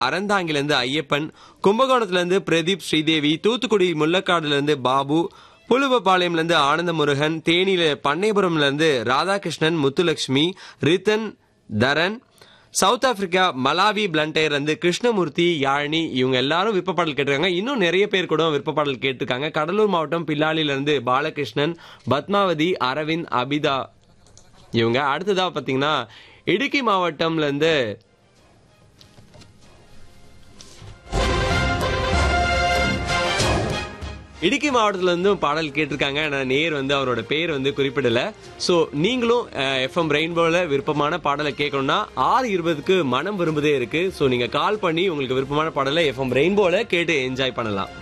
அறந்தாங்கில இருந்து ஐயப்பன் கும்பகோணத்துல இருந்து பிரதீப் ஸ்ரீதேவி தூத்துக்குடி முள்ளக்காடுல இருந்து பாபு புலுவப்பாளையம்ல இருந்து ஆனந்த முருகன் தேனியில பண்ணைபுரம்ல இருந்து Radhakrishnan Muthulakshmi Rithan Tharan South Africa Malawi Blantyre வந்து கிருஷ்ணமூர்த்தி யாழினி இவங்க எல்லாரும் விருப்பப்பாடல் கேட்டிருக்காங்க இன்னும் நிறைய பேர் கூட விருப்பப்பாடல் கேட்டிருக்காங்க கடலூர் மாவட்டம் பில்லாளில இருந்து பாலகிருஷ்ணன் பத்மாவதி அரவிந்த் அபிதா இவங்க அடுத்ததா பாத்தீங்கன்னா இடுக்கி மாவட்டம்ல இருந்து இடுக்கி மாவட்டத்துல இருந்தும் பாடல் கேட்டிருக்காங்க ஆனா நேர் வந்து அவரோட பேர் வந்து குறிப்பிடல சோ நீங்களும் எஃப்எம் ரெயின்போல விருப்பமான பாடலை கேட்கணும்னா ஆறு இருபதுக்கு மனம் விரும்புதே இருக்கு சோ நீங்க கால் பண்ணி உங்களுக்கு விருப்பமான பாடலை எஃப்எம் ரெயின்போல கேட்டு என்ஜாய் பண்ணலாம்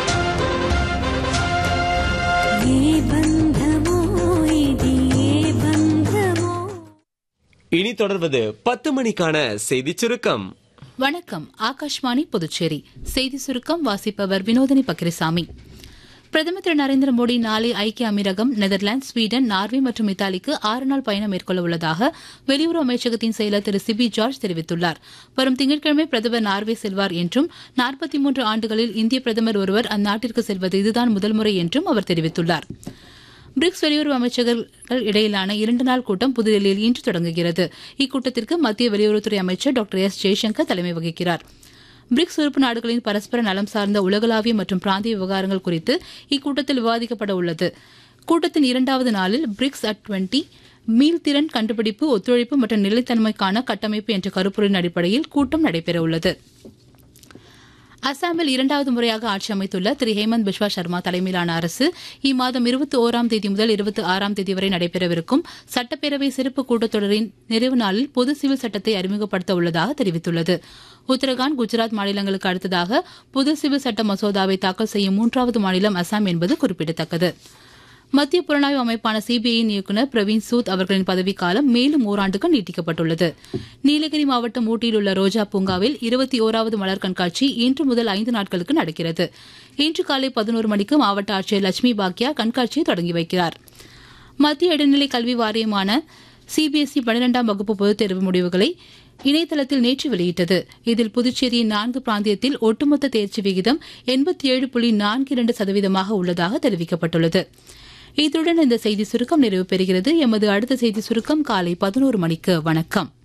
ఏ బంధమో ఇది ఏ బంధమో இனி தொடர்வது பத்து மணிக்கான செய்தி சுருக்கம் வணக்கம் ஆகாஷ்வாணி புதுச்சேரி செய்தி சுருக்கம் வாசிப்பவர் வினோதினி பக்ரிசாமி பிரதமர் திரு நரேந்திர மோடி நாளை ஐக்கிய அமீரகம் நெதர்லாந்து ஸ்வீடன் நார்வே மற்றும் இத்தாலிக்கு ஆறு நாள் பயணம் மேற்கொள்ள உள்ளதாக வெளியுறவு அமைச்சகத்தின் செயலர் திரு சிபி ஜார்ஜ் தெரிவித்துள்ளார் வரும் திங்கட்கிழமை பிரதமர் நார்வே செல்வார் என்றும் நாற்பத்தி மூன்று ஆண்டுகளில் இந்திய பிரதமர் ஒருவர் அந்நாட்டிற்கு செல்வது இதுதான் முதல் முறை என்றும் அவர் தெரிவித்துள்ளார் பிரிக்ஸ் வெளியுறவு அமைச்சர்கள் இடையிலான இரண்டு நாள் கூட்டம் புதுதில்லியில் இன்று தொடங்குகிறது இக்கூட்டத்திற்கு மத்திய வெளியுறவுத்துறை அமைச்சர் டாக்டர் எஸ் ஜெய்சங்கர் தலைமை வகிக்கிறார் பிரிக்ஸ் உறுப்பு நாடுகளின் பரஸ்பர நலம் சார்ந்த உலகளாவிய மற்றும் பிராந்திய விவகாரங்கள் குறித்து இக்கூட்டத்தில் விவாதிக்கப்பட உள்ளது கூட்டத்தின் இரண்டாவது நாளில் பிரிக்ஸ் அட் டுவெண்டி மீள்திறன் கண்டுபிடிப்பு ஒத்துழைப்பு மற்றும் நிலைத்தன்மைக்கான கட்டமைப்பு என்ற கருப்பொருளின் அடிப்படையில் கூட்டம் நடைபெறவுள்ளது அசாமில் இரண்டாவது முறையாக ஆட்சி அமைத்துள்ள திரு ஹேமந்த் பிஸ்வா சர்மா தலைமையிலான அரசு இம்மாதம் இருபத்தி ஓராம் தேதி முதல் இருபத்தி ஆறாம் தேதி வரை நடைபெறவிருக்கும் சட்டப்பேரவை சிறப்பு கூட்டத்தொடரின் நிறைவு நாளில் பொது சிவில் சட்டத்தை அறிமுகப்படுத்த உள்ளதாக தெரிவித்துள்ளது உத்தரகாண்ட் குஜராத் மாநிலங்களுக்கு அடுத்ததாக பொது சிவில் சட்ட மசோதாவை தாக்கல் செய்யும் மூன்றாவது மாநிலம் அசாம் என்பது குறிப்பிடத்தக்கது மத்திய புலனாய்வு அமைப்பான சிபிஐயின் இயக்குநர் பிரவீன் சூத் அவர்களின் பதவிக்காலம் மேலும் ஓராண்டுக்கு நீட்டிக்கப்பட்டுள்ளது நீலகிரி மாவட்டம் ஊட்டியில் உள்ள ரோஜா பூங்காவில் இருபத்தி ஓராவது மலர் கண்காட்சி இன்று முதல் ஐந்து நாட்களுக்கு நடக்கிறது இன்று காலை பதினோரு மணிக்கு மாவட்ட ஆட்சியர் லட்சுமி பாக்கியா கண்காட்சியை தொடங்கி வைக்கிறார் மத்திய இடைநிலை கல்வி வாரியமான சிபிஎஸ்இ பனிரெண்டாம் வகுப்பு பொதுத் தேர்வு முடிவுகளை இணையதளத்தில் நேற்று வெளியிட்டது இதில் புதுச்சேரியின் நான்கு பிராந்தியத்தில் ஒட்டுமொத்த தேர்ச்சி விகிதம் எண்பத்தி ஏழு புள்ளி நான்கு இரண்டு சதவீதமாக உள்ளதாக தெரிவிக்கப்பட்டுள்ளது இத்துடன் இந்த செய்தி சுருக்கம் நிறைவு பெறுகிறது எமது அடுத்த செய்தி சுருக்கம் காலை பதினோரு மணிக்கு வணக்கம்